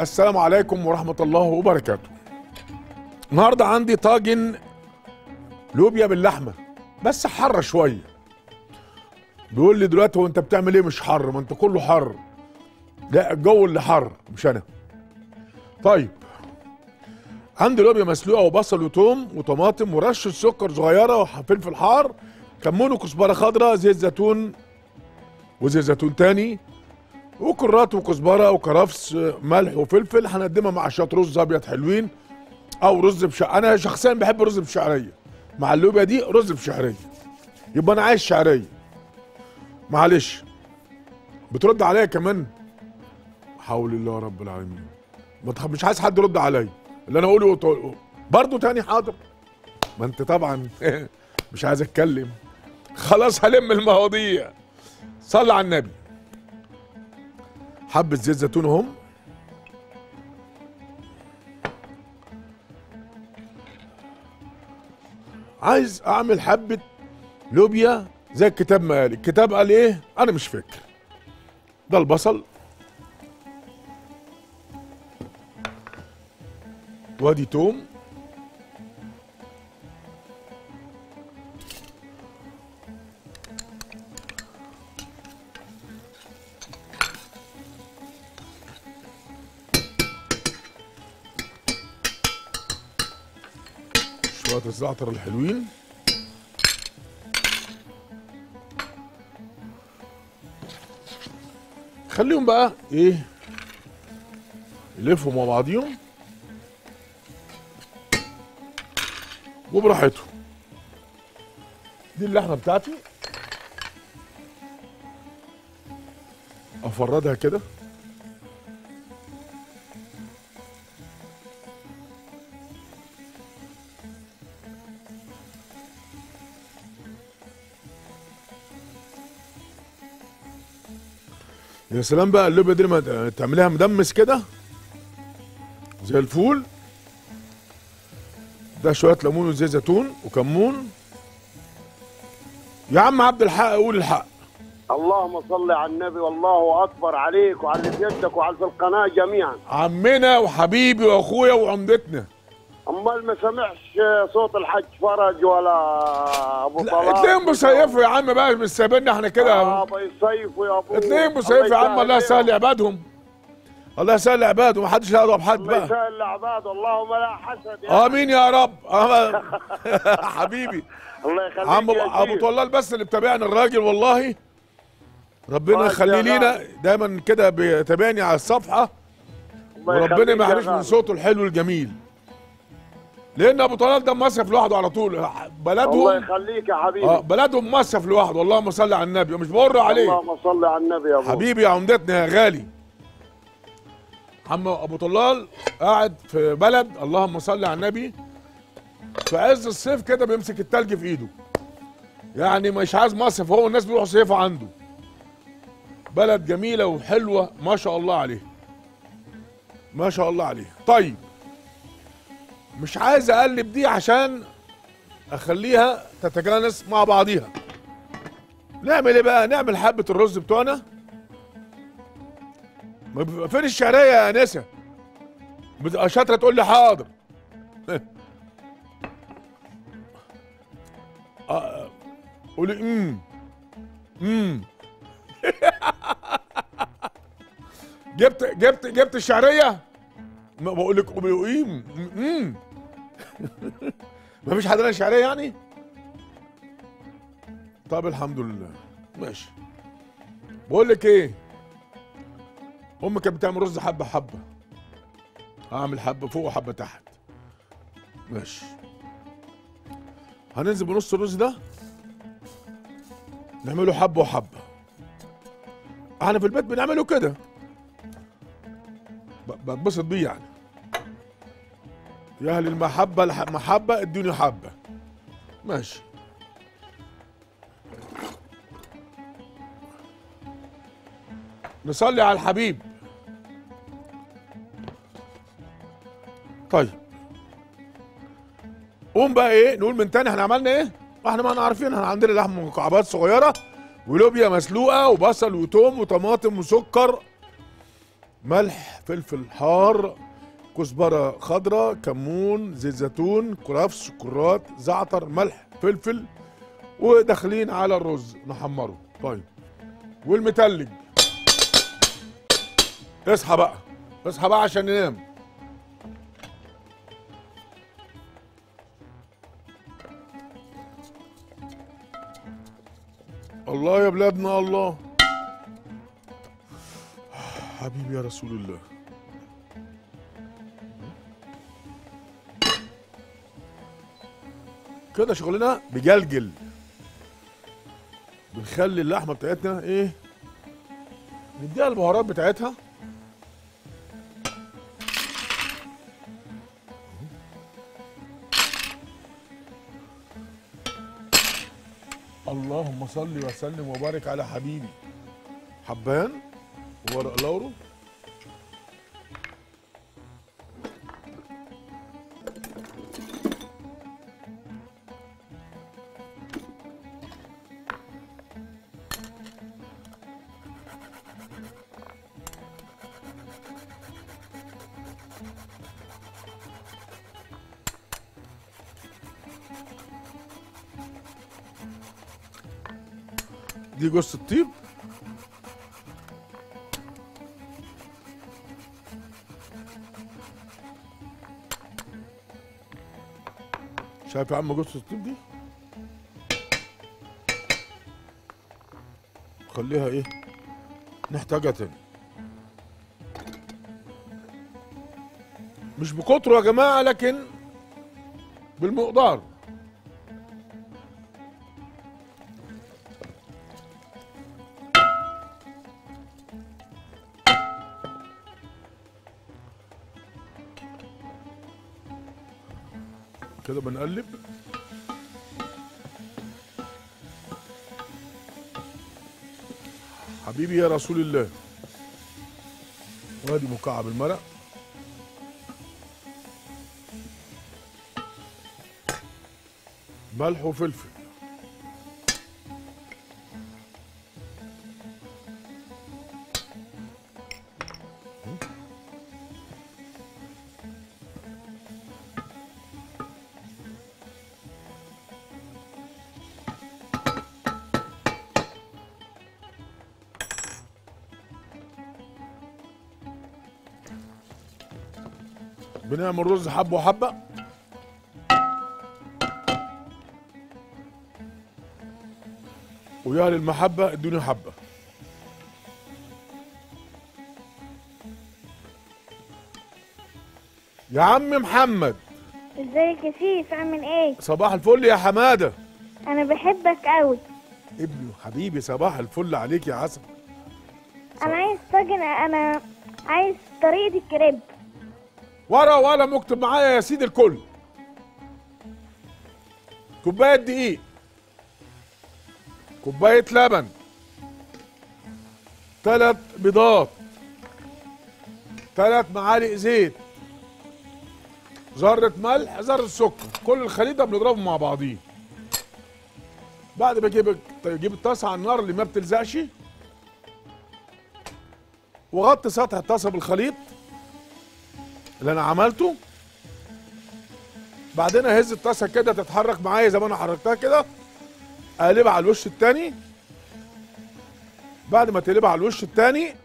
السلام عليكم ورحمة الله وبركاته النهاردة عندي طاجن لوبيا باللحمة بس حر شوية بيقول لي دلوقتي هو انت بتعمل ايه مش حر ما انت كله حر لا الجو اللي حر مش انا طيب عندي لوبيا مسلوقة وبصل وتوم وطماطم ورشة سكر صغيرة وفلفل حار كمون وكزبرة خضراء زيت زيتون وزيت زيتون تاني وكرات وكزبره وكرفس ملح وفلفل هنقدمها مع شويه رز ابيض حلوين او رز بش انا شخصيا بحب الرز بشعريه مع اللوبيا دي رز بشعريه يبقى انا عايز شعريه معلش بترد عليا كمان حول الله رب العالمين ما تخ- مش عايز حد يرد عليا اللي انا اقوله وتقول- برضه تاني حاضر ما انت طبعا مش عايز اتكلم خلاص هلم المواضيع صلي على النبي حبة زيت زيتون اهم عايز اعمل حبة لوبيا زي الكتاب ما قال الكتاب قال ايه انا مش فاكر ده البصل وادي توم شوية الزعتر الحلوين خليهم بقى ايه يلفوا مع بعضيهم وبراحتهم دي اللحمه بتاعتي افردها كده يا سلام بقى اللوبيا دي لما تعمليها مدمس كده زي الفول ده شويه ليمون وزيت زيتون وكمون يا عم عبد الحق قول الحق اللهم صل على النبي والله اكبر عليك وعلى اللي في يدك وعلى في القناه جميعا عمنا وحبيبي واخويا وعمدتنا امال ما سمعش صوت الحج فرج ولا ابو لا، طلال اتنين بيصيفوا يا عم بقى مش سايبيننا احنا كده اه بيصيفوا يا ابو اتنين بيصيفوا يا عم الله يسهل عبادهم الله يسهل عباده ومحدش يضرب حد الله بقى يسهل العباد اللهم لا حسد يا امين يا رب آه، حبيبي الله يخليك عم يا ابو شيخ. طلال بس اللي بتابعني الراجل والله ربنا الله يخليه يجزاه لينا غالي. دايما كده بيتابعني على الصفحه الله وربنا يخليك ما يا يحرمش من غالي. صوته الحلو الجميل لان ابو طلال ده مصيف لوحده على طول الله بلدهم يخليك يا حبيبي اه بلدهم مصيف لوحده اللهم صل على النبي مش بقر عليه اللهم صل على النبي يا ابو حبيبي يا عمدتنا يا غالي عم ابو طلال قاعد في بلد اللهم صل على النبي في عز الصيف كده بيمسك التلج في ايده يعني مش عايز مصيف هو الناس بيروحوا صيفوا عنده بلد جميله وحلوه ما شاء الله عليه ما شاء الله عليه طيب مش عايز اقلب دي عشان اخليها تتجانس مع بعضيها نعمل ايه بقى نعمل حبه الرز بتوعنا ما بيبقى فين الشعريه يا انسه بتبقى شاطره تقول لي حاضر آه، قولي امم امم جبت جبت جبت الشعريه ما بقول لك قولي امم امم ما فيش حد لنا شعريه يعني طب الحمد لله ماشي بقول لك ايه امي كانت بتعمل رز حبه حبه هعمل حبه فوق وحبه تحت ماشي هننزل بنص الرز ده نعمله حبه وحبه احنا في البيت بنعمله كده ب- بتبسط بيه يعني يا اهل المحبه الح- محبه ادوني حبه ماشي نصلي على الحبيب طيب قوم بقى ايه نقول من تاني احنا عملنا ايه احنا ما احنا عارفين احنا عندنا لحم مكعبات صغيره ولوبيا مسلوقه وبصل وتوم وطماطم وسكر ملح فلفل حار كزبره خضراء كمون زيت زيتون كرفس كرات زعتر ملح فلفل وداخلين على الرز نحمره طيب والمتلج اصحى بقى اصحى بقى عشان ننام الله يا بلادنا الله حبيبي يا رسول الله كده شغلنا بجلجل بنخلي اللحمه بتاعتنا ايه نديها البهارات بتاعتها اللهم صل وسلم وبارك على حبيبي حبان وورق لورو دي جوز الطيب شايف يا عم جوز الطيب دي خليها ايه نحتاجها تاني مش بكتره يا جماعه لكن بالمقدار كده بنقلب حبيبي يا رسول الله وادي مكعب المرق ملح وفلفل بنعمل رز حبه وحبه ويا اهل المحبه ادوني حبه يا عم محمد ازيك يا سيف عامل ايه صباح الفل يا حماده انا بحبك قوي ابني وحبيبي صباح الفل عليك يا عسل انا عايز طاجن انا عايز طريقة الكريب ورا ولا مكتب معايا يا سيدي الكل كوبايه دقيق كوبايه لبن ثلاث بيضات ثلاث معالق زيت ذرة ملح ذرة سكر كل الخليط ده بنضربه مع بعضيه بعد ما اجيب تجيب الطاسة على النار اللي ما بتلزقش وغطي سطح الطاسة بالخليط اللي انا عملته بعدين اهز الطاسه كده تتحرك معايا زي ما انا حركتها كده اقلبها على الوش التاني بعد ما تقلبها على الوش التاني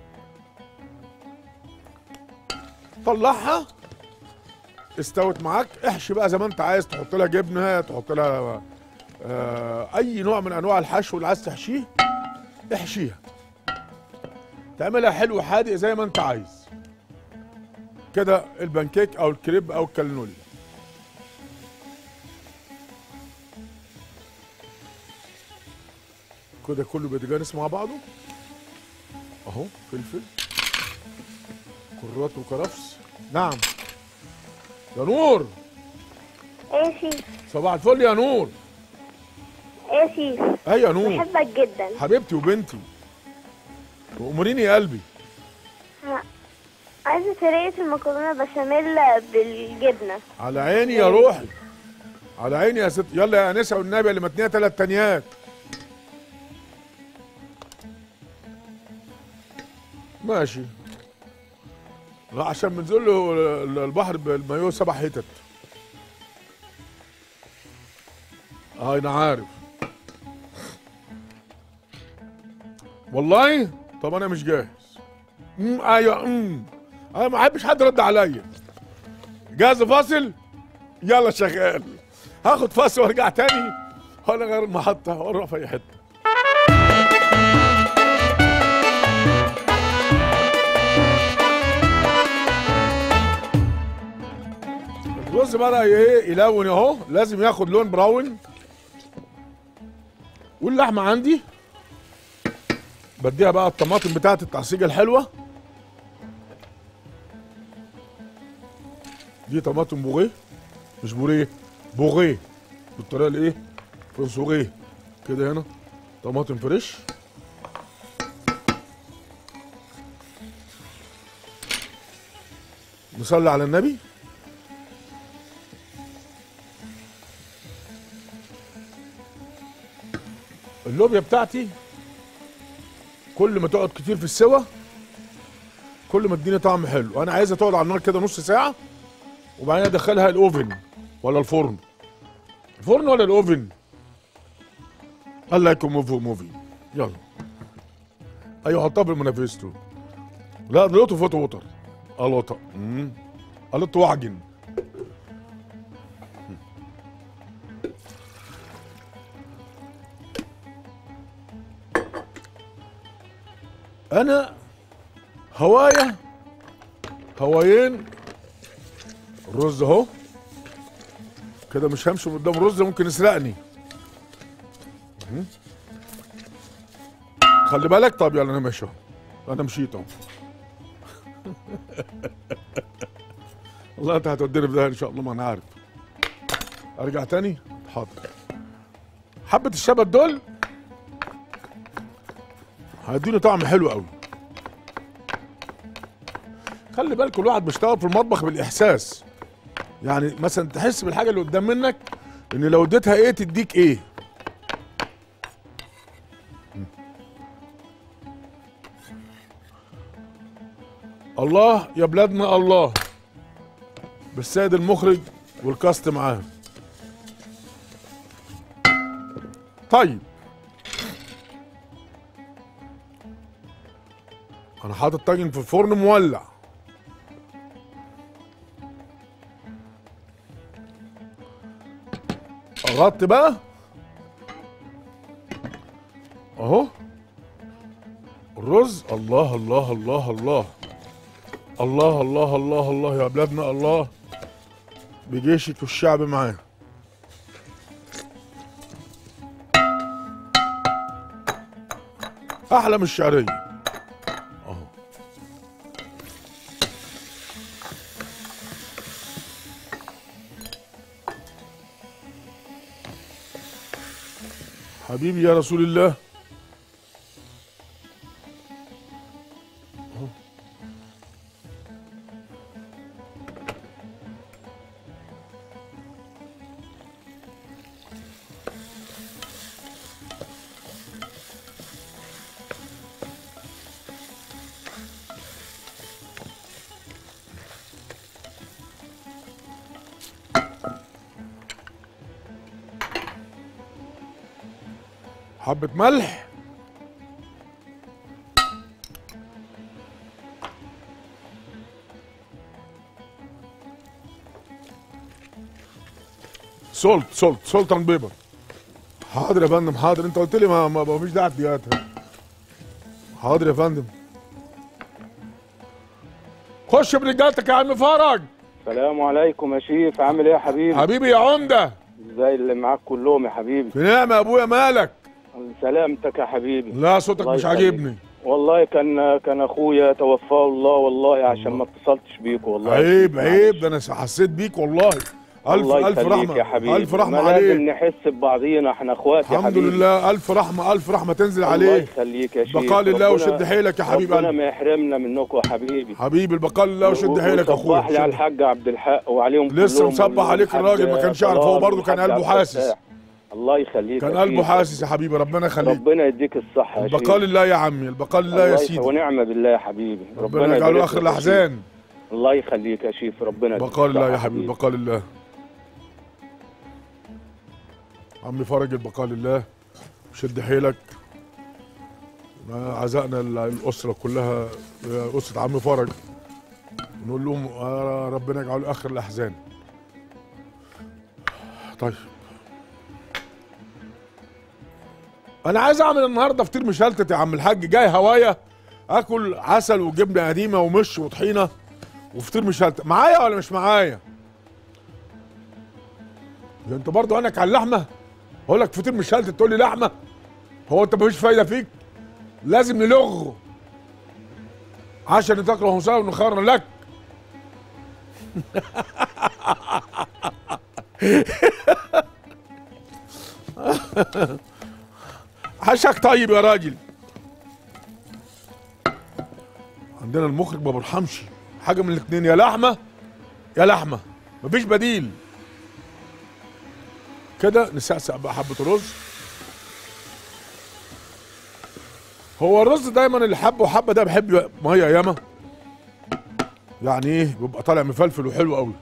طلعها استوت معاك احشي بقى زي ما انت عايز تحط لها جبنه تحط لها آه اي نوع من انواع الحشو اللي عايز تحشيه احشيها تعملها حلو حادق زي ما انت عايز كده البانكيك او الكريب او الكالنولي كده كله بيتجانس مع بعضه اهو فلفل كرات وكرفس نعم يا نور ايه يا سيف صباح الفل يا نور ايه يا سيف اي يا نور بحبك جدا حبيبتي وبنتي واموريني يا قلبي ها. عايزة طريقة المكرونة بشاميل بالجبنة على عيني يا روحي على عيني يا ست يلا يا انسه والنبي اللي متنيه ثلاث تانيات ماشي لا عشان بنزل له ال- البحر بالمايو سبع حتت اه انا عارف والله طب انا مش جاهز امم ايوه امم انا ما احبش حد رد عليا جاهز فاصل يلا شغال هاخد فاصل وارجع تاني ولا غير المحطه واروح في اي حته الرز بقى ايه يلون اهو لازم ياخد لون براون واللحمه عندي بديها بقى الطماطم بتاعت التعصيجه الحلوه دي طماطم بوغيه مش بوريه بوغيه بالطريقه الايه فرنسوغيه كده هنا طماطم فريش نصلي على النبي اللوبيا بتاعتي كل ما تقعد كتير في السوا كل ما تديني طعم حلو انا عايزها تقعد على النار كده نص ساعه وبعدين ادخلها الاوفن ولا الفرن الفرن ولا الاوفن الله يكون موفي موفي يلا ايوه حطها في المنافستو لا لوتو فوتو ووتر الوطا الوطا واعجن انا هوايه هوايين الرز اهو كده مش همشي من قدام الرز ممكن يسرقني مم. خلي بالك طب يلا انا ماشي اهو انا مشيت اهو والله انت هتوديني في ده ان شاء الله ما انا عارف ارجع تاني حاضر حبه الشبت دول هيديني طعم حلو قوي خلي بالك كل واحد بيشتغل في المطبخ بالاحساس يعني مثلا تحس بالحاجه اللي قدام منك ان لو اديتها ايه تديك ايه الله يا بلادنا الله بالسيد المخرج والكاست معاه طيب انا حاطط طاجن في الفرن مولع اغطي بقى اهو الرز الله الله الله الله الله الله الله الله يا بلادنا الله بجيشك والشعب معاه احلى من الشعريه اهو حبيبي يا رسول الله أهو. حبة ملح سولت سولت سولت اند بيبر حاضر يا فندم حاضر انت قلت لي ما ما ما فيش داعي تجياتها حاضر يا فندم خش برجالتك يا عم فرج السلام عليكم يا شيف عامل ايه يا حبيبي؟ حبيبي يا عمده ازاي اللي معاك كلهم يا حبيبي؟ في نعمه يا ابويا مالك سلامتك يا حبيبي لا صوتك الله مش يخليك. عاجبني والله كان كان اخويا توفاه الله والله عشان ما اتصلتش بيكوا والله عيب معلش. عيب ده انا حسيت بيك والله الف الله الف يخليك رحمه يا حبيبي الف رحمه ما لازم عليك نحس ببعضينا احنا اخوات يا الحمد حبيبي لله الف رحمه الف رحمه تنزل الله عليك يخليك يا شيخ بقاء لله ربنا- وشد حيلك يا حبيب ربنا قلبي ما يحرمنا منكم يا حبيبي حبيبي البقاء لله وشد حيلك يا وصبح لي على اخويا الحاج عبد الحق وعليهم لسه كلهم مصبح عليك والحاج الراجل ما كانش يعرف، هو طلال برضه كان والحاج قلبه عبد حاسس. الفتاح. الله يخليك كان يا قلبه شيخ. حاسس يا حبيبي ربنا يخليك ربنا يديك الصحة يا شيخ البقاء لله يا عمي البقاء لله يا الله سيدي ونعم بالله يا حبيبي ربنا يجعله يبارك اخر لك يا الاحزان الله يخليك يا شيف ربنا يديك بقال الله الصحة يا حبيبي بقال الله عمي فرج البقال الله شد حيلك عزائنا ال- الأسرة كلها أسرة عمي فرج نقول لهم آه، ربنا يجعله آخر الأحزان طيب أنا عايز أعمل النهاردة فطير مشلتت يا عم الحاج جاي هوايا آكل عسل وجبنة قديمة ومش وطحينة وفطير مشلتت معايا ولا مش معايا؟ ده انت برضه عينك على اللحمه اقول لك فطير مشلتت تقول لي لحمه هو انت مفيش فايده فيك لازم نلغ عشان تكره مساء ونخير لك عشاك طيب يا راجل عندنا المخرج ما بيرحمش حاجه من الاثنين يا لحمه يا لحمه مفيش بديل كده نسقسق بقى حبه الرز هو الرز دايما اللي حبه وحبه ده بحب ميه ياما يعني ايه بيبقى طالع مفلفل وحلو قوي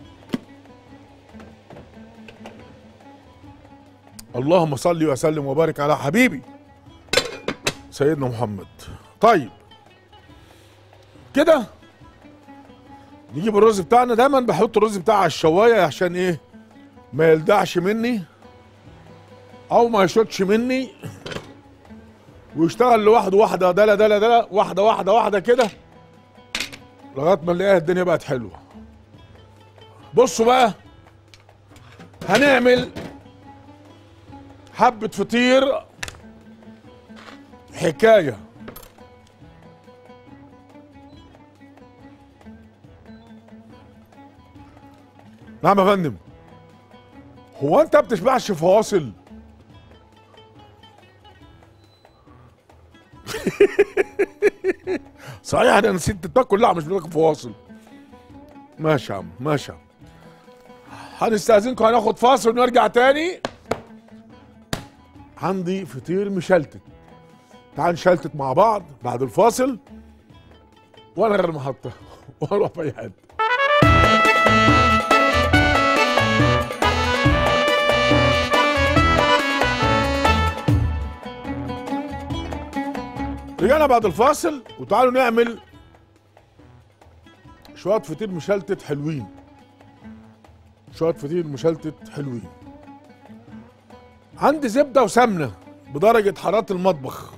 اللهم صل وسلم وبارك على حبيبي سيدنا محمد طيب كده نجيب الرز بتاعنا دايما بحط الرز بتاعي على الشوايه عشان ايه ما يلدعش مني او ما يشوتش مني ويشتغل لوحده واحده دلا دلا دلا واحده واحده واحده كده لغايه ما نلاقيها الدنيا بقت حلوه بصوا بقى هنعمل حبه فطير حكايه نعم يا فندم هو انت بتشبعش فواصل صحيح انا نسيت تاكل لا مش بتاكل فواصل ماشي يا عم ماشي يا عم هنستأذنكم هناخد فاصل ونرجع تاني عندي فطير مشلتت تعال نشلتت مع بعض بعد الفاصل وانا غير المحطة واروح في اي حته رجعنا بعد الفاصل وتعالوا نعمل شوية فطير مشلتت حلوين شوية فطير مشلتت حلوين عندي زبدة وسمنة بدرجة حرارة المطبخ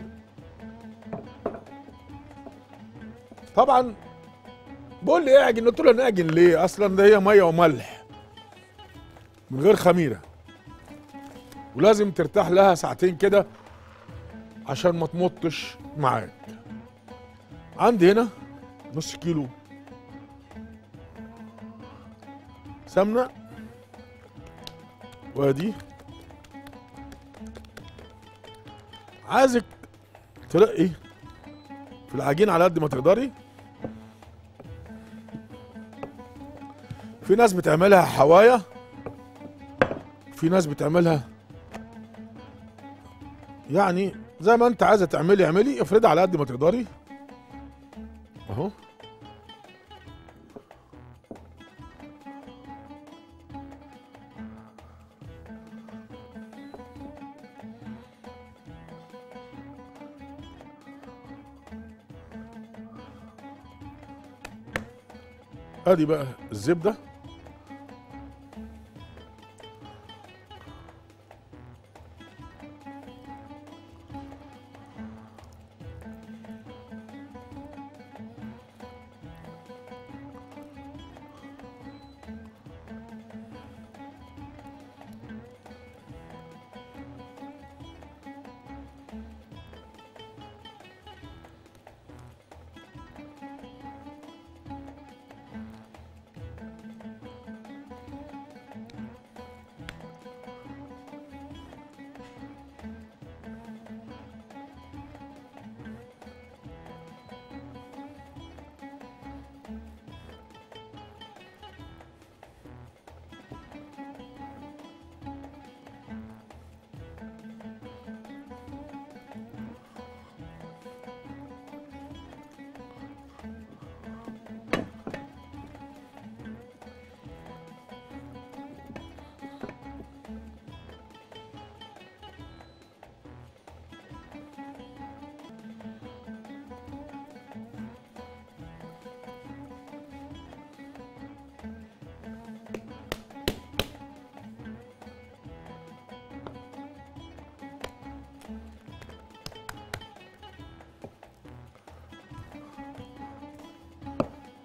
طبعا بقول لي اعجن قلت له نعجن ليه اصلا ده هي ميه وملح من غير خميره ولازم ترتاح لها ساعتين كده عشان ما تمطش معاك عندي هنا نص كيلو سمنه وادي عايزك ترقي في العجين على قد ما تقدري في ناس بتعملها حوايا في ناس بتعملها يعني زي ما انت عايزه تعملي اعملي افردي على قد ما تقدري اهو ادي بقى الزبده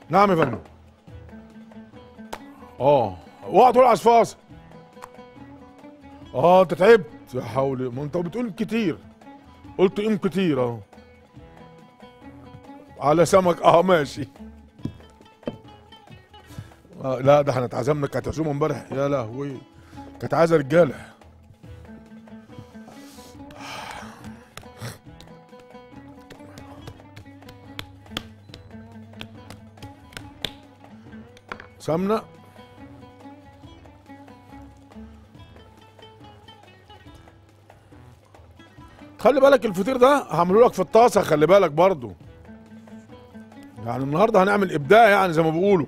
نعم يا فندم اه اوعى تقول عصفاصه اه انت تعبت يا حول ما انت بتقول كتير قلت ام كتير اهو على سمك اه ماشي آه لا ده احنا اتعزمنا كانت عزومه امبارح يا لهوي كانت عايزه رجاله سمنه خلي بالك الفطير ده هعمله لك في الطاسه خلي بالك برضو يعني النهارده هنعمل ابداع يعني زي ما بيقولوا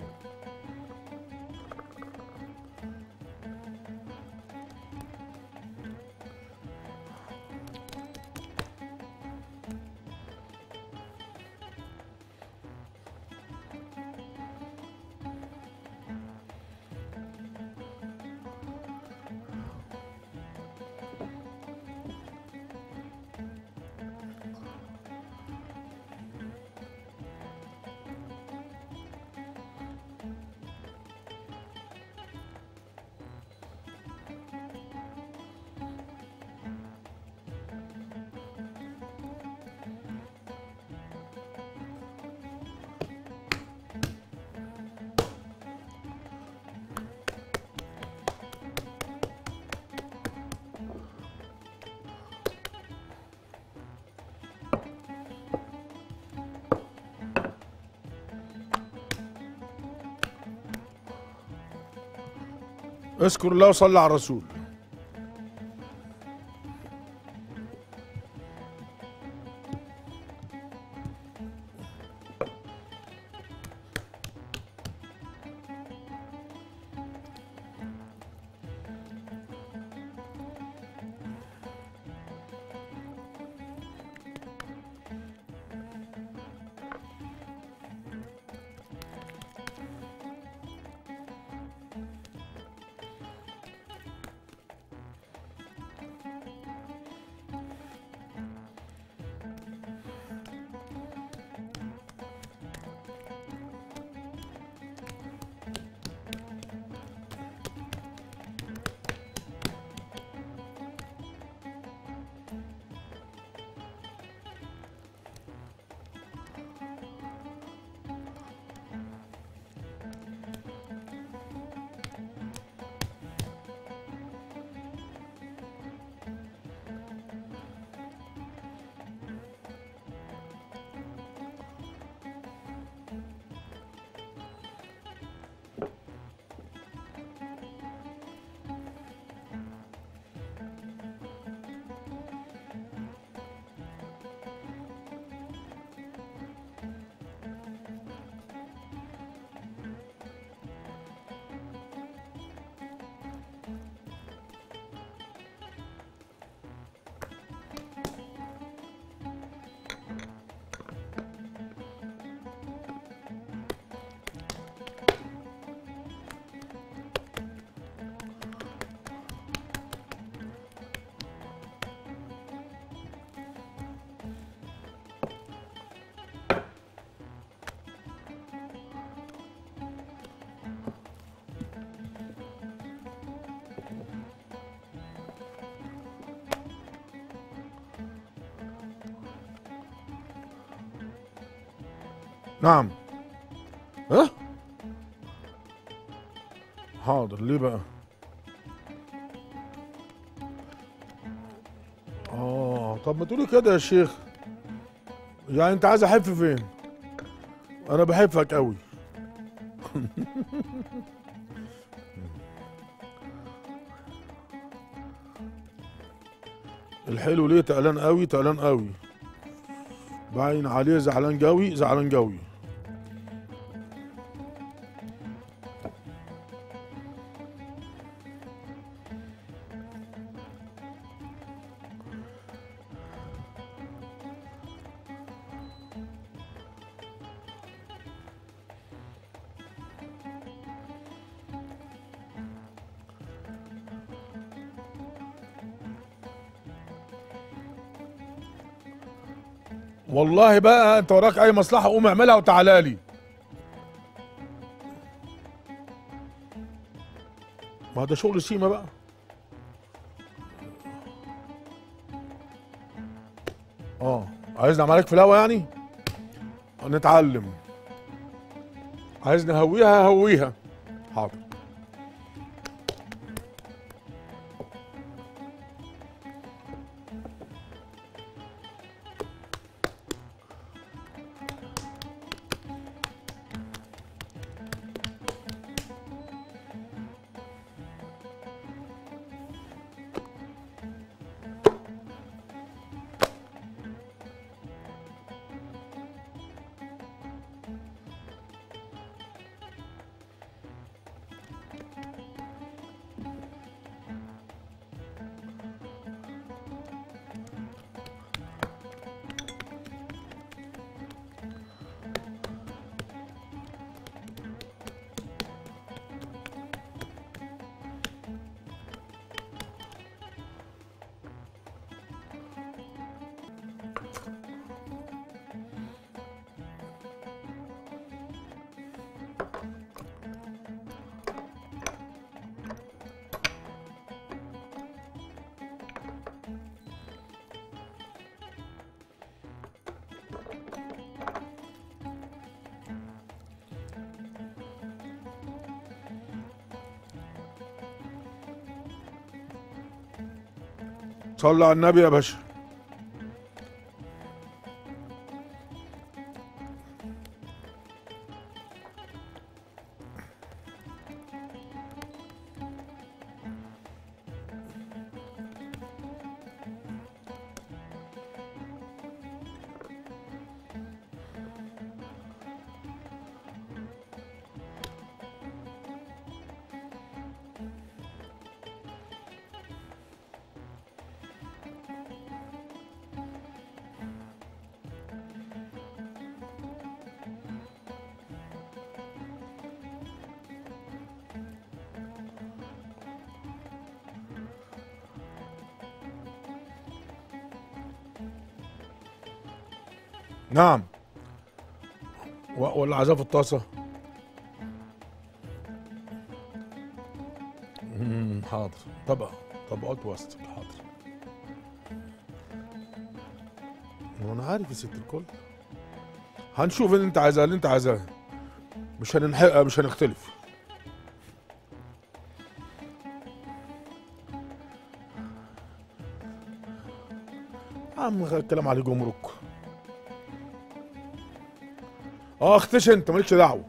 اذكر الله وصلي على الرسول نعم ها حاضر ليه بقى اه طب ما تقولي كده يا شيخ يعني انت عايز احف فين انا بحبك قوي الحلو ليه تقلان قوي تقلان قوي باين عليه زعلان قوي زعلان قوي والله بقى انت وراك اي مصلحه قوم اعملها وتعالى لي ما ده شغل سيما بقى اه عايزني اعمل عليك في الهوا يعني نتعلم عايزني اهويها هويها حاضر صلى على النبي يا باشا نعم و- ولا عايزاه في الطاسه مم، حاضر طبق طبقات وسط حاضر وانا عارف يا ست الكل هنشوف اللي انت عايزاه اللي انت عايزاه مش هننحق مش هنختلف عم الكلام عليه جمرك اه اختش انت مالكش دعوه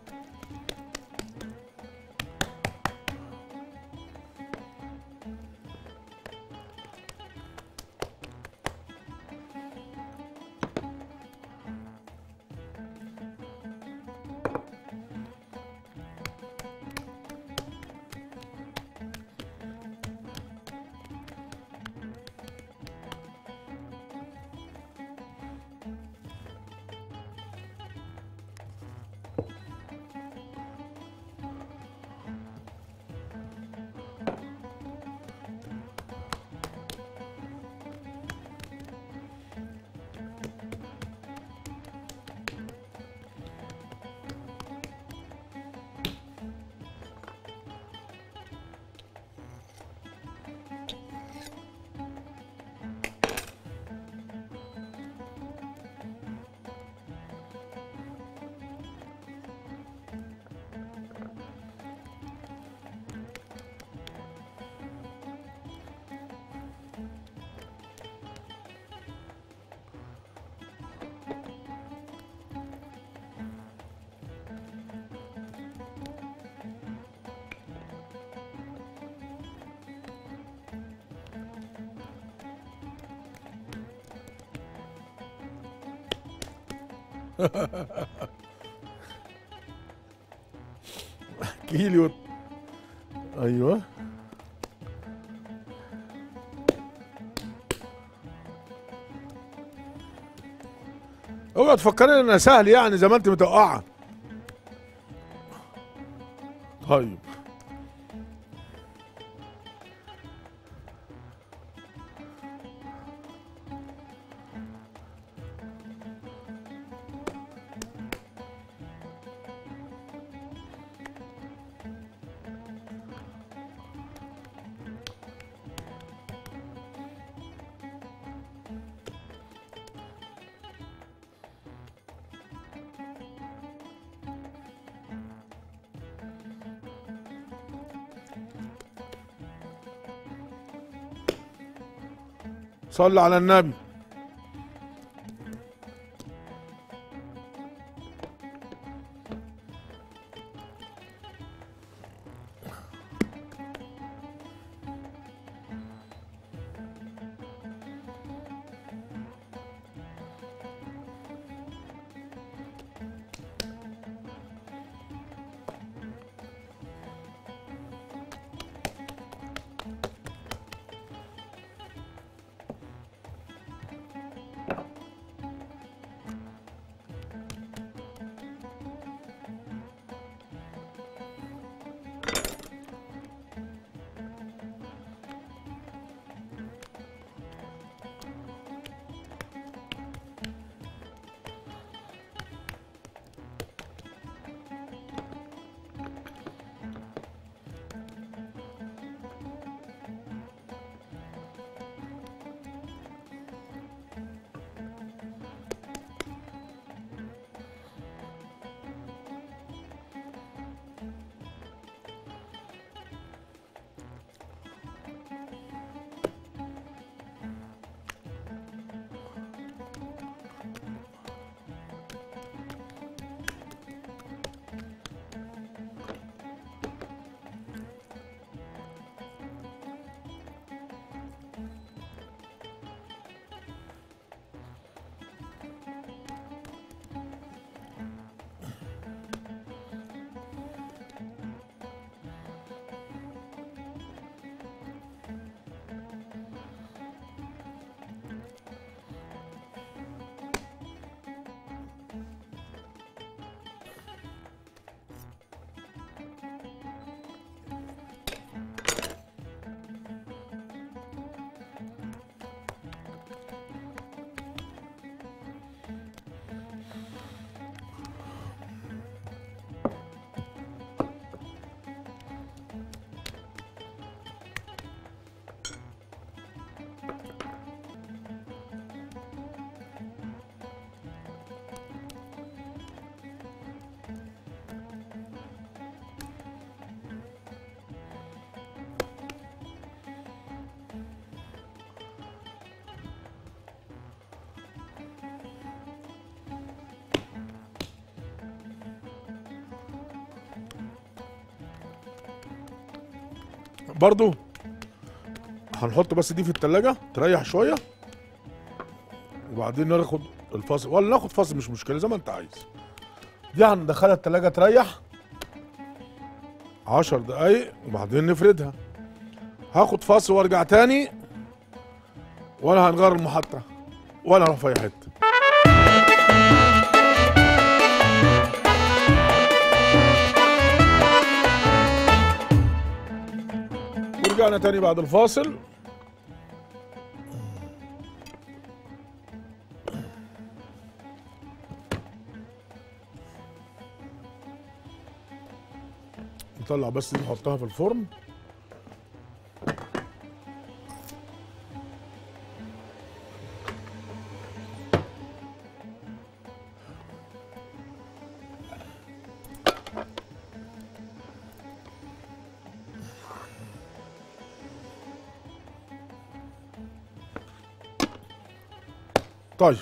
احكيلي وت... ايوه اوعى تفكري ان انا سهل يعني زي ما انت متوقعه طيب صلي على النبي برضو هنحط بس دي في التلاجة تريح شوية وبعدين ناخد الفاصل ولا ناخد فاصل مش مشكلة زي ما انت عايز دي هندخلها التلاجة تريح عشر دقايق وبعدين نفردها هاخد فاصل وارجع تاني ولا هنغير المحطة ولا هنروح في اي حتة ورجعنا تاني بعد الفاصل نطلع بس دي نحطها في الفرن طيب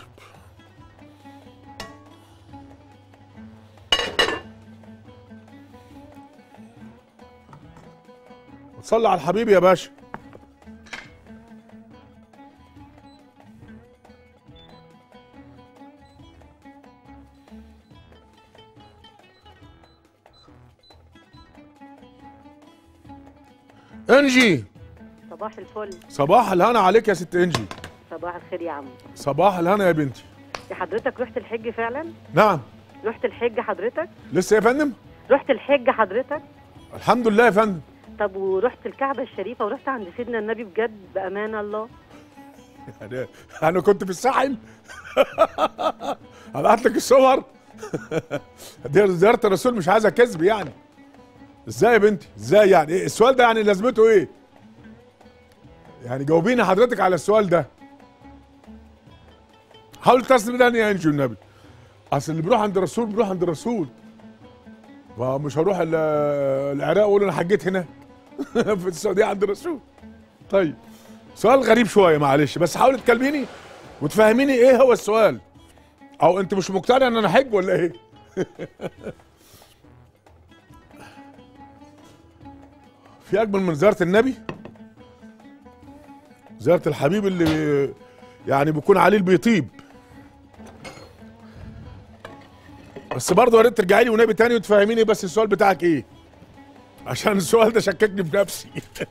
صلي على الحبيب يا باشا انجي صباح الفل صباح الهنا عليك يا ست انجي صباح الخير يا عم صباح الهنا يا بنتي يا حضرتك رحت الحج فعلا نعم رحت الحج حضرتك لسه يا فندم رحت الحج حضرتك الحمد لله يا فندم طب ورحت الكعبة الشريفة ورحت عند سيدنا النبي بجد بأمان الله انا انا كنت في الساحل هبعت لك الصور دي زياره الرسول مش عايزه كذب يعني ازاي يا بنتي ازاي يعني إيه السؤال ده يعني لازمته ايه يعني جاوبيني حضرتك على السؤال ده حاول تسلم ده يا انجي النبي اصل اللي بيروح عند الرسول بيروح عند الرسول مش هروح ال- العراق واقول انا حجيت هناك في السعوديه عند الرسول طيب سؤال غريب شويه معلش بس حاولي تكلميني وتفهميني ايه هو السؤال او انت مش مقتنع ان انا حج ولا ايه في اجمل من زياره النبي زياره الحبيب اللي يعني بيكون عليه اللي بيطيب بس برضه يا ريت ترجعي لي ونبي تاني وتفهميني بس السؤال بتاعك ايه عشان السؤال ده شككني في نفسي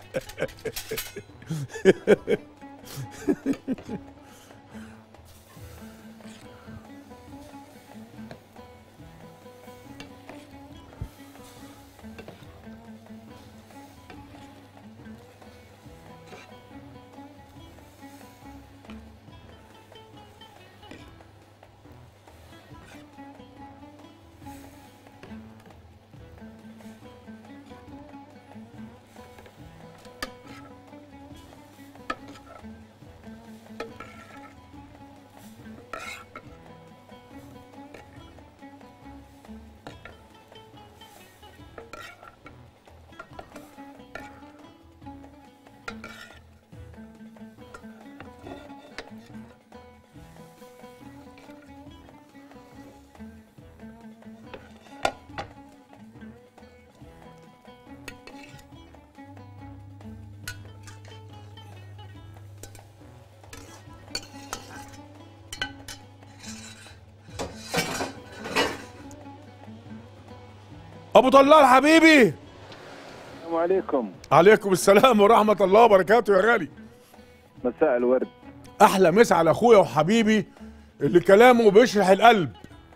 ابو طلال حبيبي السلام عليكم عليكم السلام ورحمه الله وبركاته يا غالي مساء الورد احلى مسا على اخويا وحبيبي اللي كلامه بيشرح القلب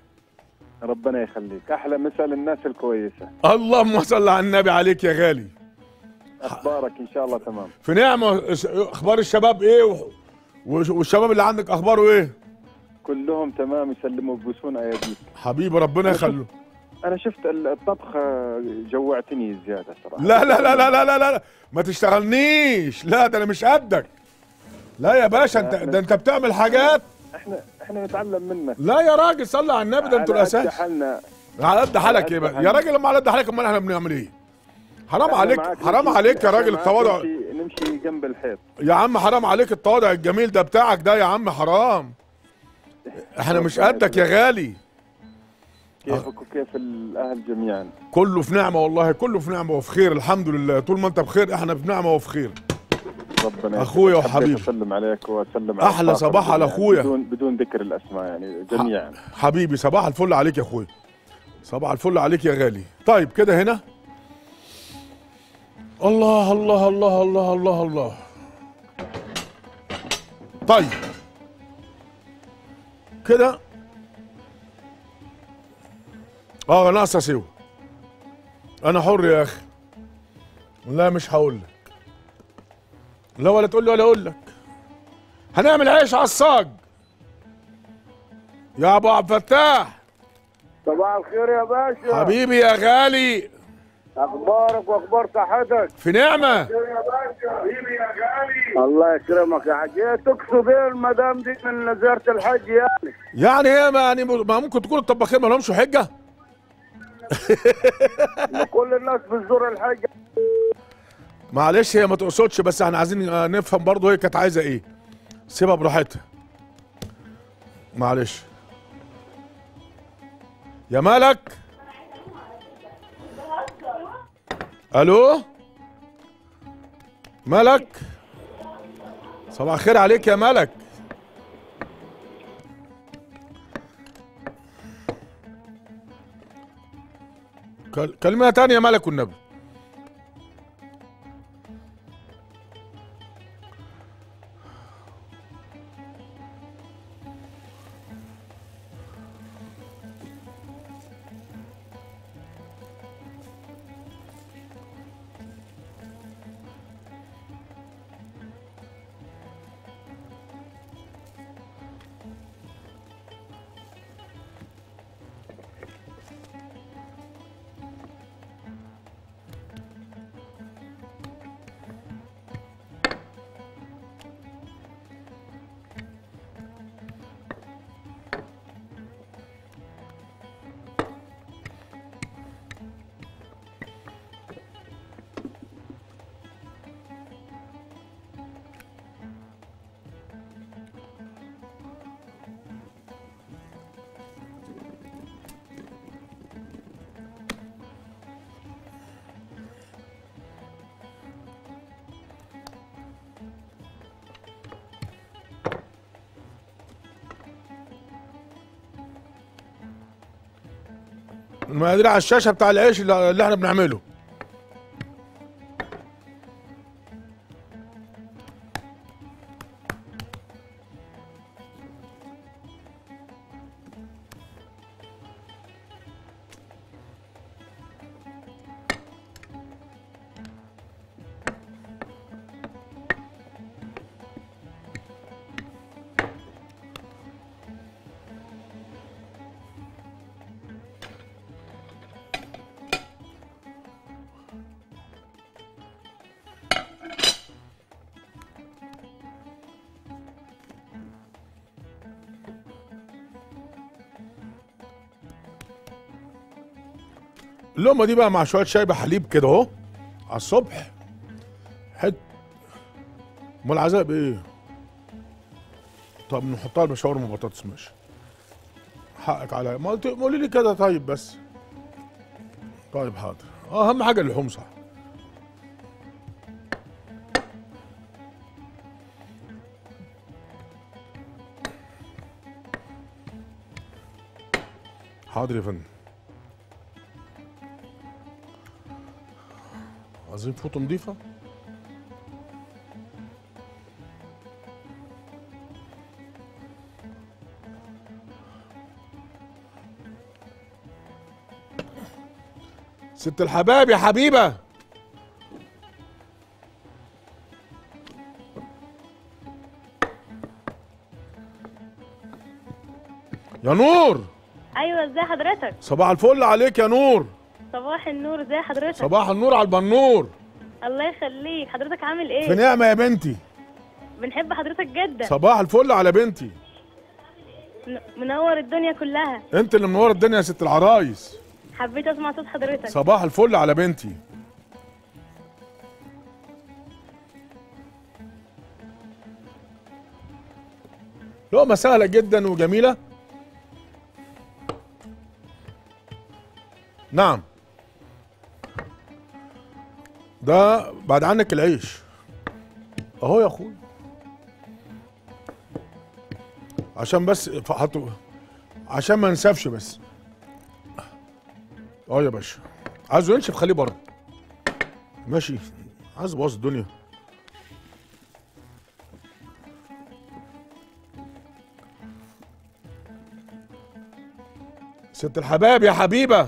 ربنا يخليك احلى مساء للناس الكويسه اللهم صل على النبي عليك يا غالي اخبارك ان شاء الله تمام في نعمه اخبار الشباب ايه و- وش- والشباب اللي عندك اخباره ايه كلهم تمام يسلموا بوسون اياديك حبيبي ربنا يخليه انا شفت ال- الطبخ آه، جوعتني زياده صراحه لا لا لا لا لا لا لا ما تشتغلنيش لا ده انا مش قدك لا يا باشا انت ده انت بتعمل حاجات احنا احنا نتعلم منك لا يا راجل صلي على النبي ده انتوا على قد الاساس حالنا على قد حالك على ايه قد بقى يا حالنا. راجل لما على قد حالك امال احنا بنعمل ايه حرام إحنا عليك معاك حرام نمشي- عليك يا إحنا راجل معاك التواضع نمشي, نمشي جنب الحيط يا عم حرام عليك التواضع الجميل ده بتاعك ده يا عم حرام احنا مش ربنا قدك يا غالي كيفك وكيف الاهل جميعا كله في نعمه والله كله في نعمه وفي خير الحمد لله طول ما انت بخير احنا في نعمه وفي خير ربنا أخويا يخليك. حبيت وحبيبي. اسلم عليك واسلم على أحلى أصحابك صباح على جميعاً. أخويا. بدون بدون ذكر الاسماء يعني جميعا حبيبي صباح الفل عليك يا اخويا صباح الفل عليك يا غالي طيب كده هنا الله الله الله الله الله الله طيب كده اه ناقصه سوا انا حر يا اخي لا مش هقول لك لا ولا تقول لي ولا اقول لك هنعمل عيش على الصاج يا ابو عبد الفتاح صباح الخير يا باشا حبيبي يا غالي اخبارك واخبار صحتك في نعمه يا باشا حبيبي يا غالي الله يكرمك يا حاج إيه تقصد ايه المدام دي من زياره الحج يعني يعني هي ما يعني ما ممكن تكون الطباخين ما لهمش حجه ما كل الناس بتزور الحج معلش هي ما تقصدش بس احنا عايزين آه، نفهم برضه هي كانت عايزه ايه سيبها براحتها معلش يا مالك الو مالك صباح الخير عليك يا مالك كل- كلمة تانية يا ملك والنبي المقادير على الشاشه بتاع العيش اللي اللي احنا بنعمله اللقمه دي بقى مع شويه شاي بحليب كده اهو على الصبح حت امال عايزها بايه طب نحطها بشاورما بطاطس ماشي حقك عليا ما قلت قولي لي كده طيب بس طيب حاضر اه اهم حاجه اللحوم صح حاضر يا فندم عايزين فوطه نضيفه ست الحباب يا حبيبه يا نور ايوه ازي حضرتك صباح الفل عليك يا نور صباح النور ازي حضرتك صباح النور على البنور الله يخليك حضرتك عامل في ايه نعمه يا بنتي بنحب حضرتك جدا صباح الفل على بنتي م- منور الدنيا كلها انت اللي منور الدنيا يا ست العرايس حبيت اسمع صوت حضرتك صباح الفل على بنتي لقمة سهلة جدا وجميلة نعم ده بعد عنك العيش اهو يا اخوي عشان بس حطوا عشان ما ننسفش بس اه يا باشا عايزه ينشف خليه بره ماشي عايز ابوظ الدنيا ست الحباب يا حبيبه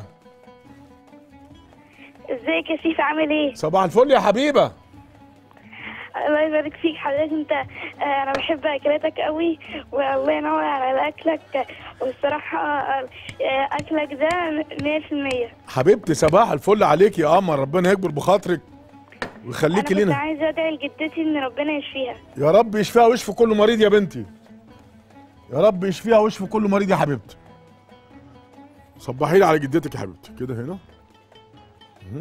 ازيك يا سيف عامل ايه صباح الفل يا حبيبه الله يبارك فيك حضرتك انت آه، انا بحب اكلاتك قوي والله ينور على اكلك والصراحه آه، آه، اكلك ده 100% حبيبتي صباح الفل عليك يا قمر ربنا يكبر بخاطرك ويخليكي انا كنت لينا عايزه ادعي لجدتي ان ربنا يشفيها يا رب يشفيها ويشفي كل مريض يا بنتي يا رب يشفيها ويشفي كل مريض يا حبيبتي صبحي لي على جدتك يا حبيبتي كده هنا مهم.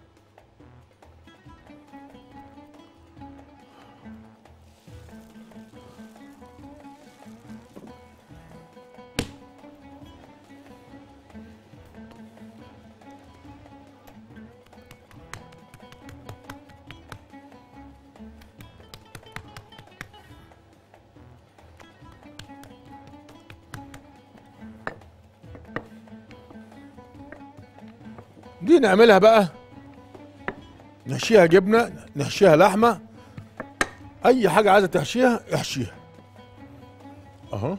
دي نعملها بقى نحشيها جبنه نحشيها لحمه اي حاجه عايزه تحشيها احشيها اهو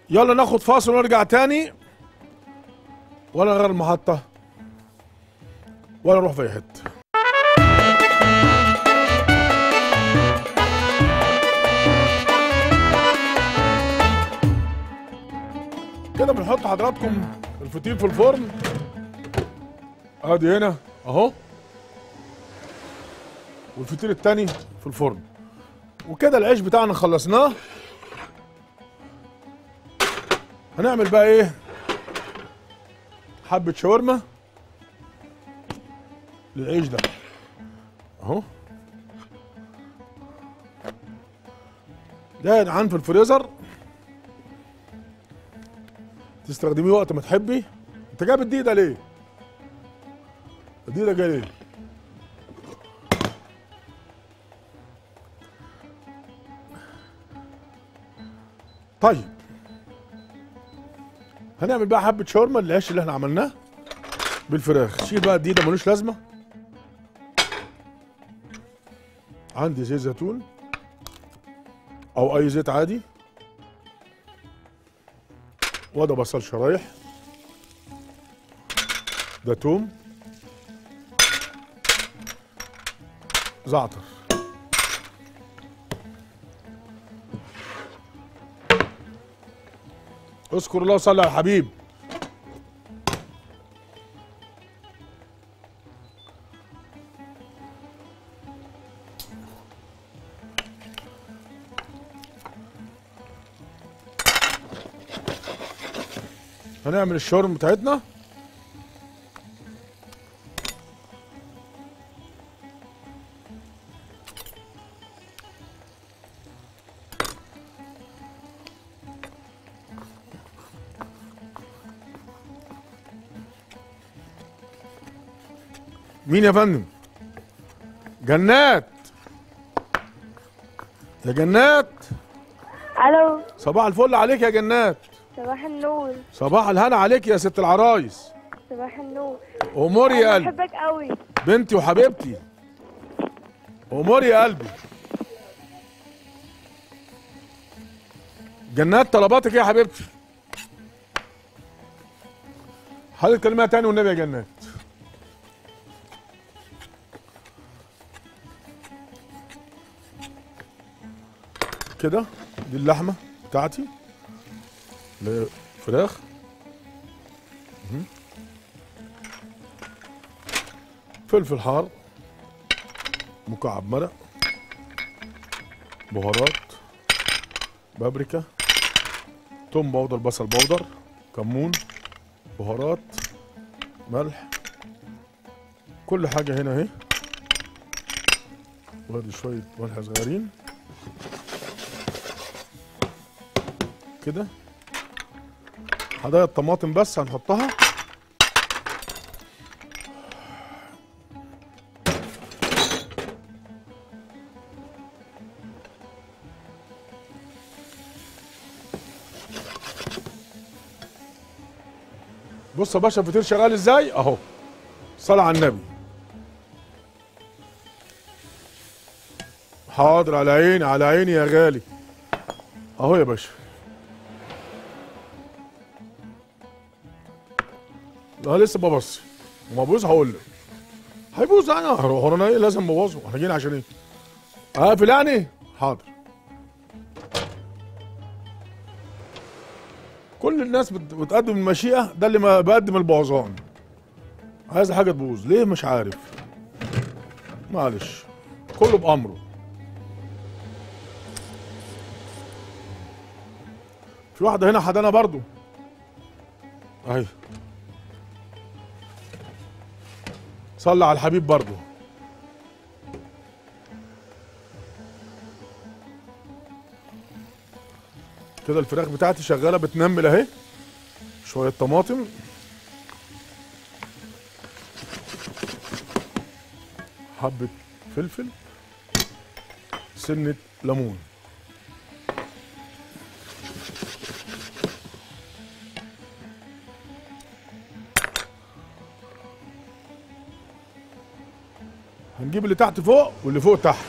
يلا ناخد فاصل ونرجع تاني ولا نغير المحطة ولا نروح في أي حتة كده بنحط حضراتكم الفطير في الفرن ادي هنا اهو والفطير التاني في الفرن وكده العيش بتاعنا خلصناه هنعمل بقى ايه حبة شاورما للعيش ده اهو ده يدعان في الفريزر تستخدميه وقت ما تحبي انت جايب الدقيق ده ليه؟ الدقيق ده جاي ليه؟ طيب هنعمل بقى حبه شاورما العيش اللي احنا عملناه بالفراخ شيل بقى الدقيق ده ملوش لازمه عندي زيت زيتون او اي زيت عادي وده بصل شرايح ده توم زعتر اذكر الله وصلي على الحبيب هنعمل الشاورما بتاعتنا مين يا فندم جنات يا جنات الو صباح الفل عليك يا جنات صباح النور صباح الهنا عليك يا ست العرايس صباح النور اموري يا انا قلبي بحبك قوي بنتي وحبيبتي اموري يا قلبي جنات طلباتك ايه يا حبيبتي حضرتك كلمة تاني والنبي يا جنات كده دي اللحمة بتاعتي فراخ فلفل حار مكعب مرق بهارات بابريكا توم بودر بصل بودر كمون بهارات ملح كل حاجة هنا اهي وادي شوية ملح صغيرين كده حدايا الطماطم بس هنحطها بص يا باشا الفطير شغال ازاي اهو صلى على النبي حاضر على عيني على عيني يا غالي اهو يا باشا لا لسه ببص وما بوظ هقول لك هيبوظ يعني هروح ورانا ايه لازم نبوظه احنا جايين عشان ايه قافل يعني حاضر كل الناس بت- بتقدم المشيئة ده اللي ما بقدم البوظان عايز حاجة تبوظ ليه مش عارف معلش كله بأمره في واحدة هنا حدانا برضو اهي صلى على الحبيب برضو كده الفراخ بتاعتي شغاله بتنمل اهي شويه طماطم حبه فلفل سنه ليمون هنجيب اللي تحت فوق واللي فوق تحت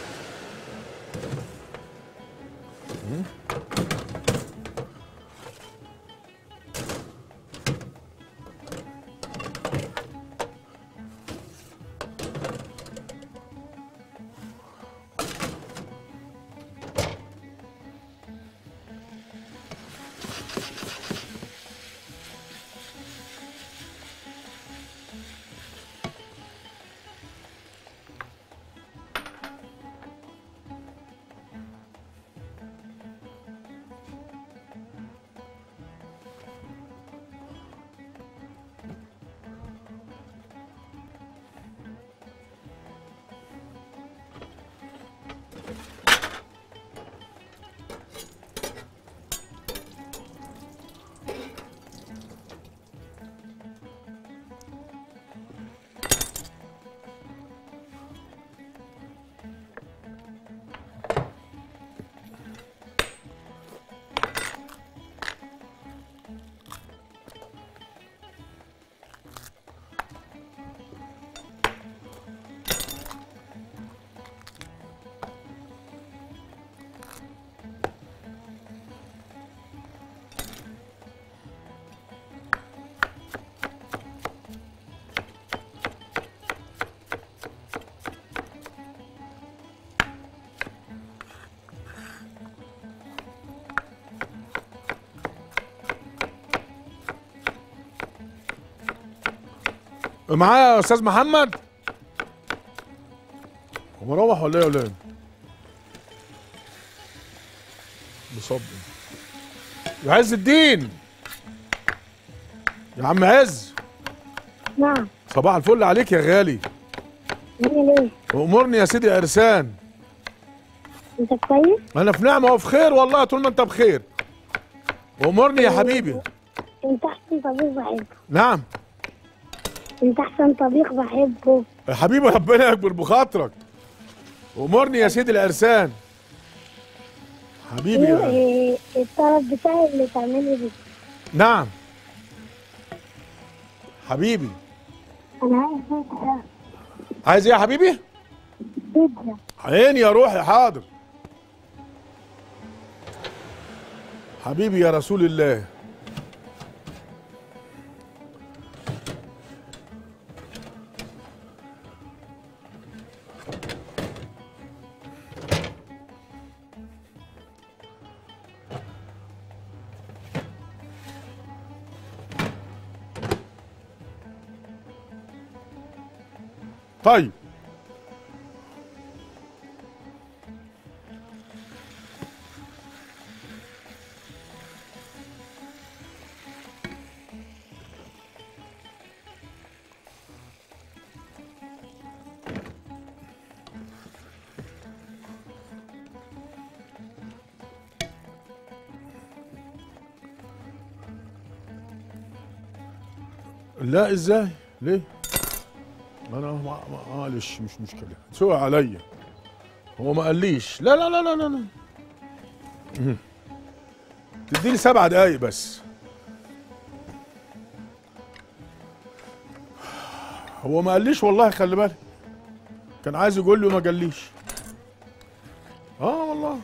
معايا يا استاذ محمد هو مروح ولا ايه يا ولاد بصب يا عز الدين يا عم عز نعم صباح الفل عليك يا غالي عامل ايه؟ وامرني يا سيدي يا ارسان انت كويس؟ انا في نعمه وفي خير والله طول ما انت بخير وامرني يا حبيبي انت احسن طبيخ بحبه نعم انت احسن طبيخ بحبه يا حبيبي ربنا يكبر بخاطرك امرني يا سيدي الارسان حبيبي يا ايه الطلب بتاعي اللي تعملي بيه نعم حبيبي انا عايز بيتزا عايز ايه يا حبيبي بيتزا عيني يا روحي حاضر حبيبي يا رسول الله طيب لا ازاي ليه انا ما- ما- معلش مش مشكله سوى عليا هو ما قاليش لا لا لا لا لا, لا. مم. تديني سبع دقايق بس هو ما قاليش والله خلي بالك كان عايز يقول لي وما قاليش اه والله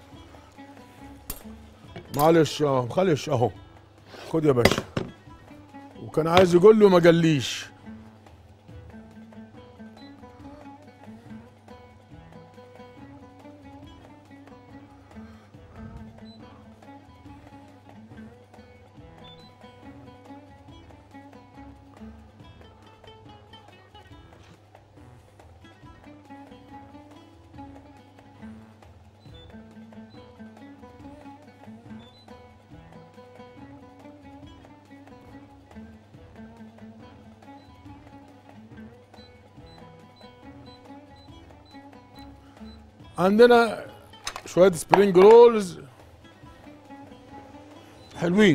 معلش اه معلش اهو خد يا باشا وكان عايز يقول له ما قاليش عندنا شوية سبرينج رولز حلوين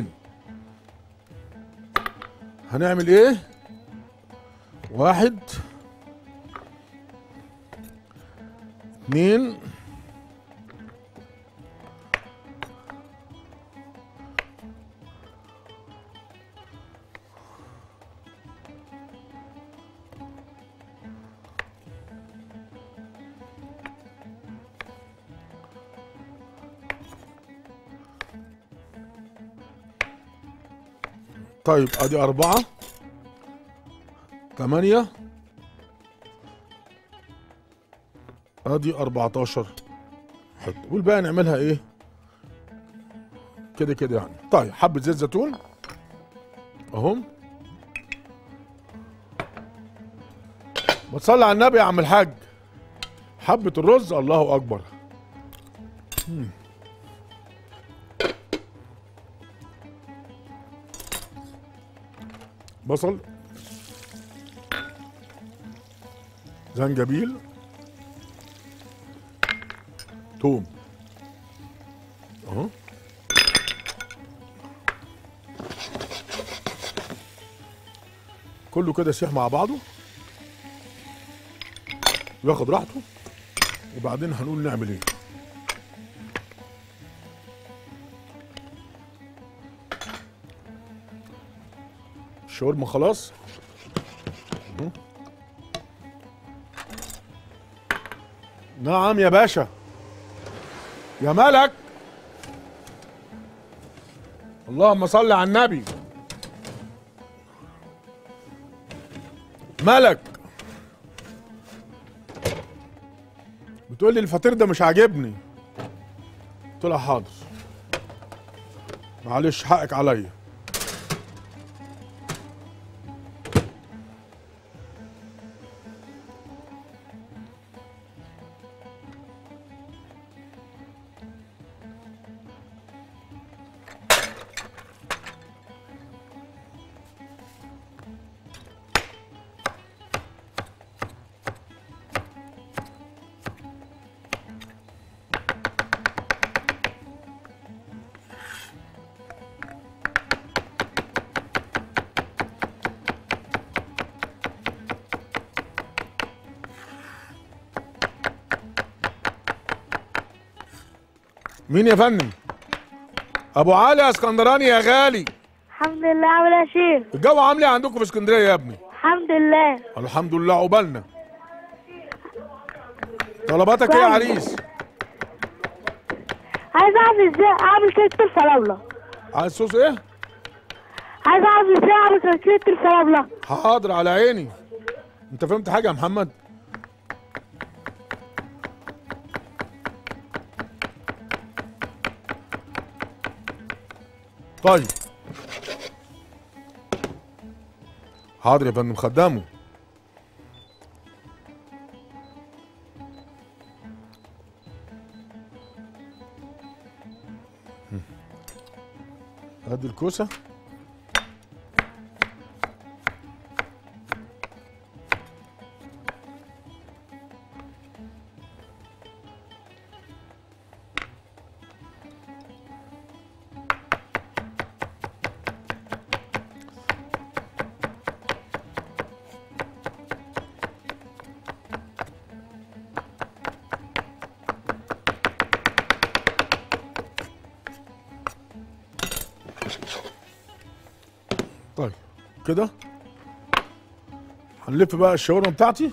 هنعمل ايه واحد اتنين طيب ادي اربعة ثمانية ادي اربعتاشر حته والباقي نعملها ايه كده كده يعني طيب حبة زيت زيتون اهم ما تصلي على النبي يا عم الحاج حبة الرز الله اكبر مم. بصل زنجبيل توم اهو كله كده يسيح مع بعضه ياخد راحته وبعدين هنقول نعمل ايه الشاورما خلاص اهو. نعم يا باشا يا ملك اللهم صل على النبي ملك بتقول لي الفطير ده مش عاجبني قلت لها حاضر معلش حقك عليا مين يا فندم ابو علي يا اسكندراني يا غالي الحمد لله عامل ايه يا شيخ الجو عامل ايه عندكم في اسكندريه يا ابني الحمد لله الحمد لله عقبالنا طلباتك ايه يا عريس عايز اعرف ازاي اعمل كيكه الفراوله عايز صوص ايه عايز اعرف ازاي اعمل كيكه الفراوله حاضر على عيني انت فهمت حاجه يا محمد طيب حاضر يا فندم خدامه ادي الكوسه طيب كده هنلف بقى الشاورما بتاعتي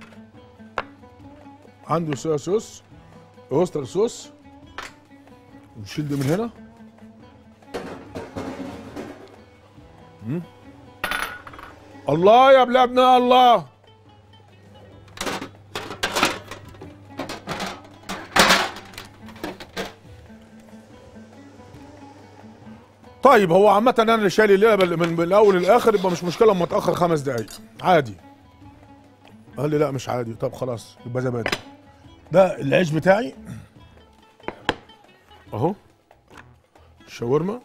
عنده صويا صوص اوستر صوص نشيل ده من هنا مم. الله يا بلادنا الله طيب هو عامة انا اللي شايل الليلة بال- من من الاول للاخر يبقى مش مشكلة اما اتأخر خمس دقايق عادي قال لي لا مش عادي طب خلاص يبقى زبادي ده العيش بتاعي اهو شاورما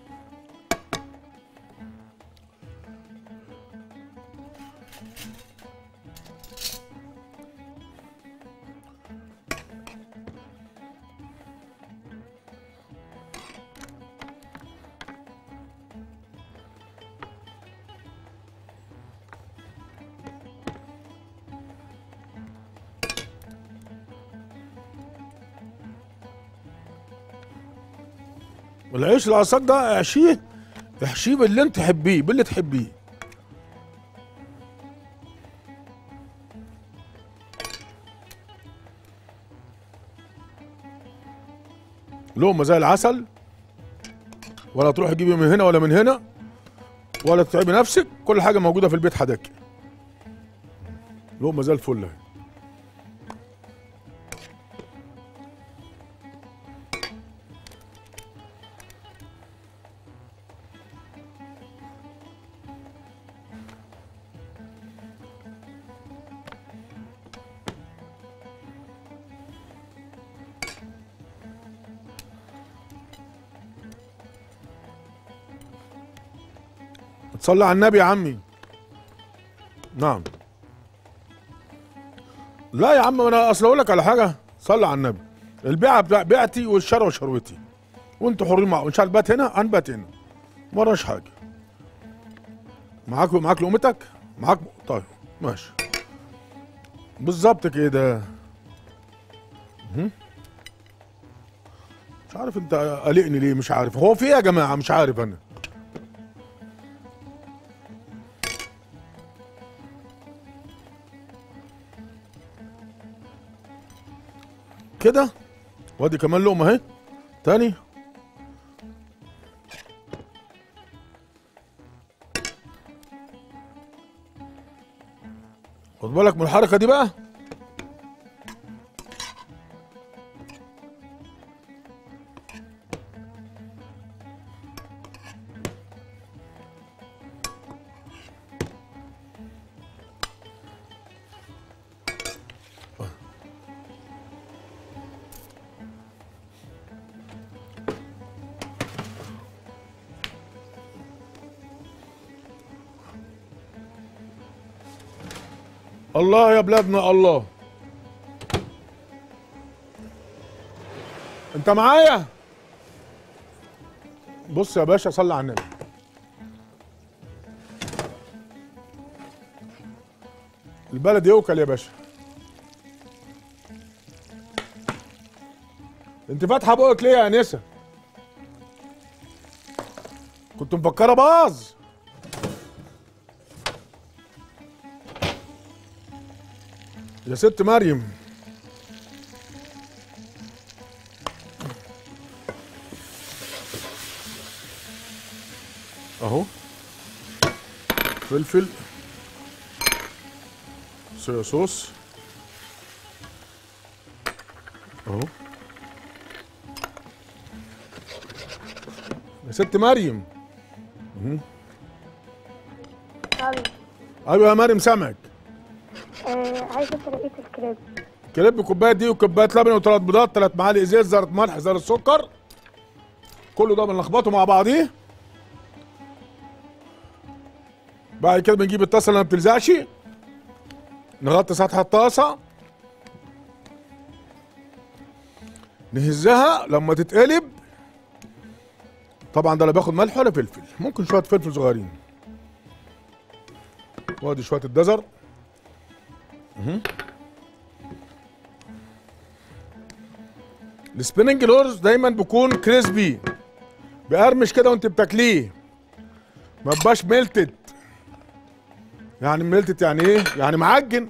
والعيش العصاك ده احشيه احشيه باللي انت تحبيه باللي تحبيه لقمه زي العسل ولا تروح تجيبي من هنا ولا من هنا ولا تتعبي نفسك كل حاجه موجوده في البيت حداك لقمه زي الفل اهي تصلي على النبي يا عمي نعم لا يا عم انا اصل اقول لك على حاجه صلي على النبي البيعه بتاع بيعتي والشروه شروتي وانتوا حرين مع مش هنبات هنا هنبات هنا ما وراش حاجه معاك معاك لقمتك معاك طيب ماشي بالظبط كده مهم. مش عارف انت قلقني ليه مش عارف هو في ايه يا جماعه مش عارف انا كده وادي كمان لقمه اهي تاني خد بالك من الحركه دي بقى الله يا بلادنا الله انت معايا بص يا باشا صلي على النبي البلد يوكل يا باشا انت فاتحه بقك ليه يا انسه كنت مفكره باظ يا ست مريم اهو فلفل صويا صوص اهو يا ست مريم مهم. ايوه يا مريم سامعك عايزه طريقه الكريب كلب كوبايه دي وكوبايه لبن وثلاث بيضات ثلاث معالق زيت ذره ملح ذره سكر كله ده بنلخبطه مع بعضيه بعد كده بنجيب الطاسه اللي ما بتلزقش نغطي سطح الطاسه نهزها لما تتقلب طبعا ده لا باخد ملح ولا فلفل ممكن شويه فلفل صغيرين وادي شويه الجزر السبيننج رولز دايما بيكون كريسبي بيقرمش كده وانت بتاكليه ما بقاش ميلتد يعني ميلتد يعني ايه يعني معجن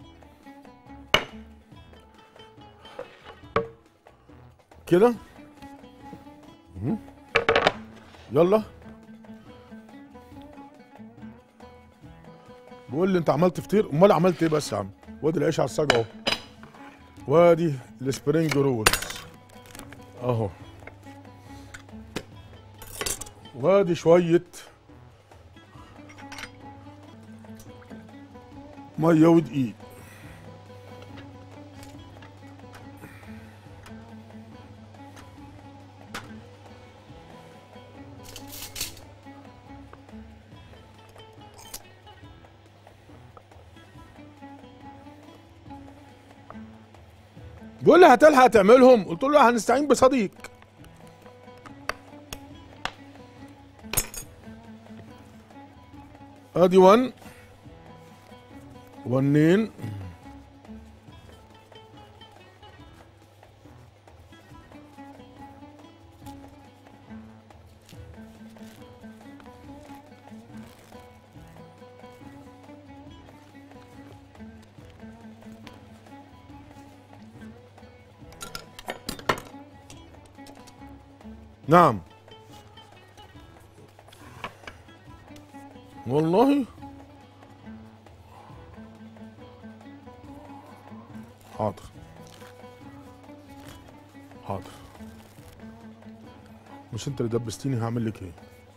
كده مهم. يلا بقول لي انت عملت فطير امال عملت ايه بس يا عم وادي العيش على الصاج اهو وادي السبرينج رولز اهو وادي شوية مية ودقيق بيقول لي هتلحق تعملهم قلت له هنستعين بصديق ادي 1 ونين نعم والله حاضر حاضر مش انت اللي دبستيني هعمل لك ايه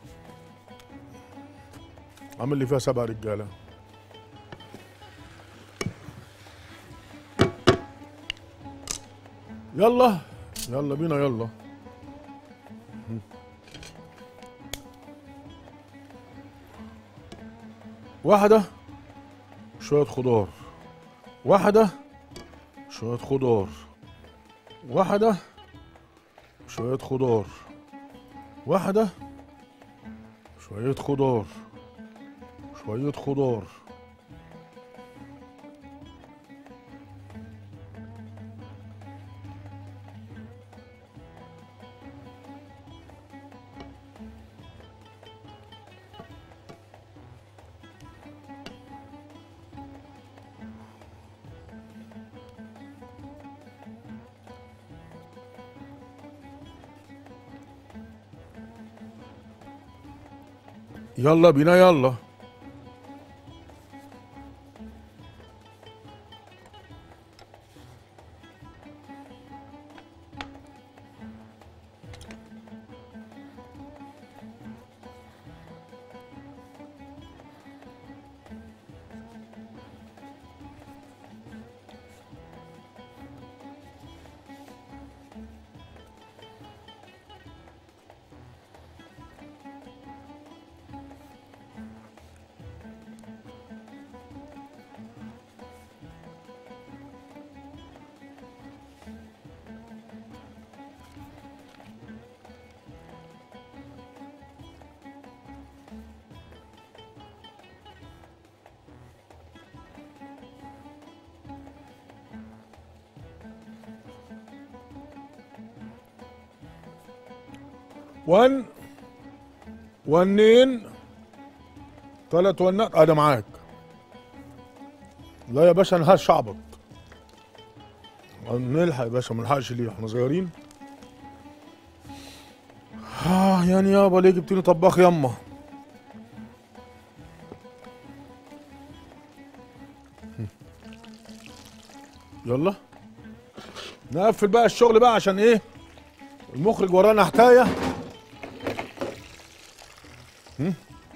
عامل لي فيها سبع رجاله يلا يلا بينا يلا واحدة شوية خضار واحدة شوية خضار واحدة شوية خضار واحدة شوية خضار شوية خضار يلا بينا يلا ون ونين ثلاث ونات انا معاك لا يا باشا انا هشعبط نلحق يا باشا ما نلحقش ليه احنا صغيرين اه يعني يابا ليه جبتني طباخ يما يلا نقفل بقى الشغل بقى عشان ايه المخرج ورانا حكايه هم؟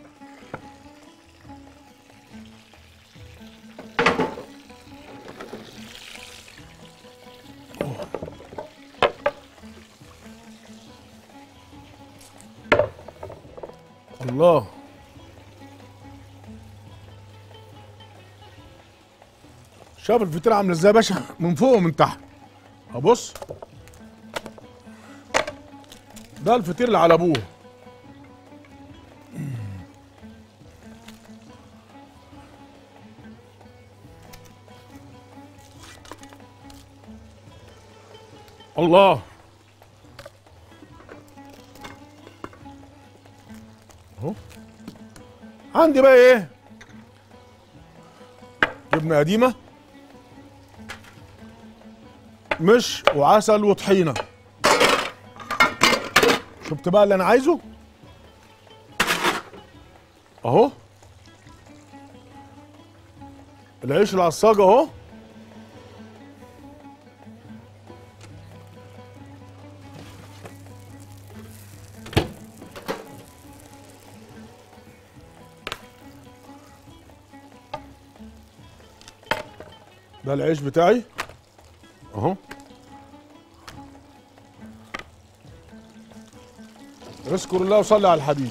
الله شايف الفطيره عامله ازاي يا باشا من فوق ومن تحت ابص ده الفطير اللي على ابوه الله اهو عندي بقى ايه جبنه قديمه مش وعسل وطحينه شفت بقى اللي انا عايزه اهو العيش العصاج اهو ده العيش بتاعي اهو اذكر الله وصلي على الحبيب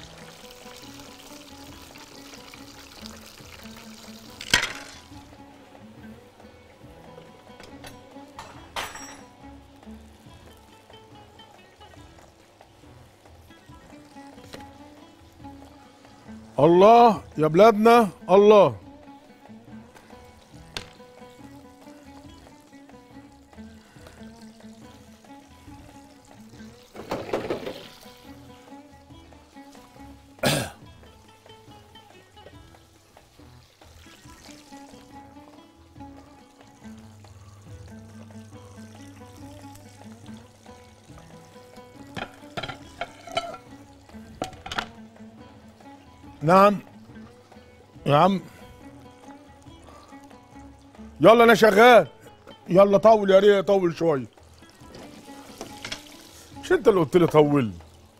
الله يا بلادنا الله نعم يا عم يلا انا شغال يلا طول يا ريت طول شويه مش انت اللي قلت لي طول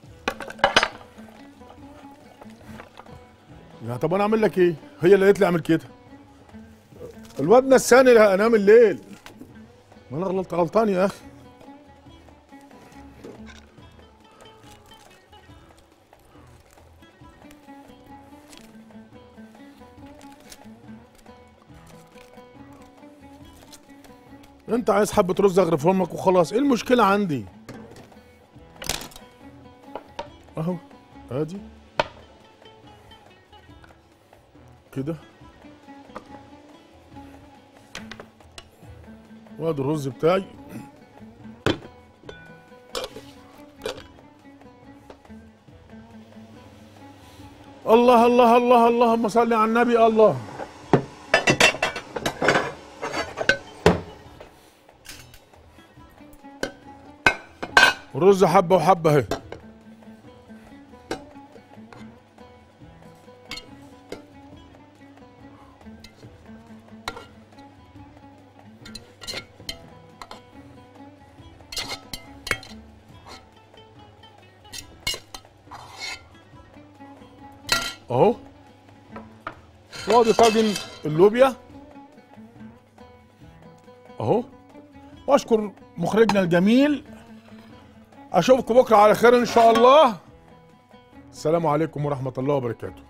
يا طب انا اعمل لك ايه هي اللي قالت لي اعمل كده الواد نساني انام الليل ما انا غلطت غلطان يا اخي انت عايز حبه رز اغرف امك وخلاص ايه المشكله عندي اهو ادي كده وادي الرز بتاعي الله الله الله اللهم صل على النبي الله الرز حبه وحبه اهي اهو وادي طاجن اللوبيا اهو واشكر مخرجنا الجميل اشوفكم بكره على خير ان شاء الله السلام عليكم ورحمه الله وبركاته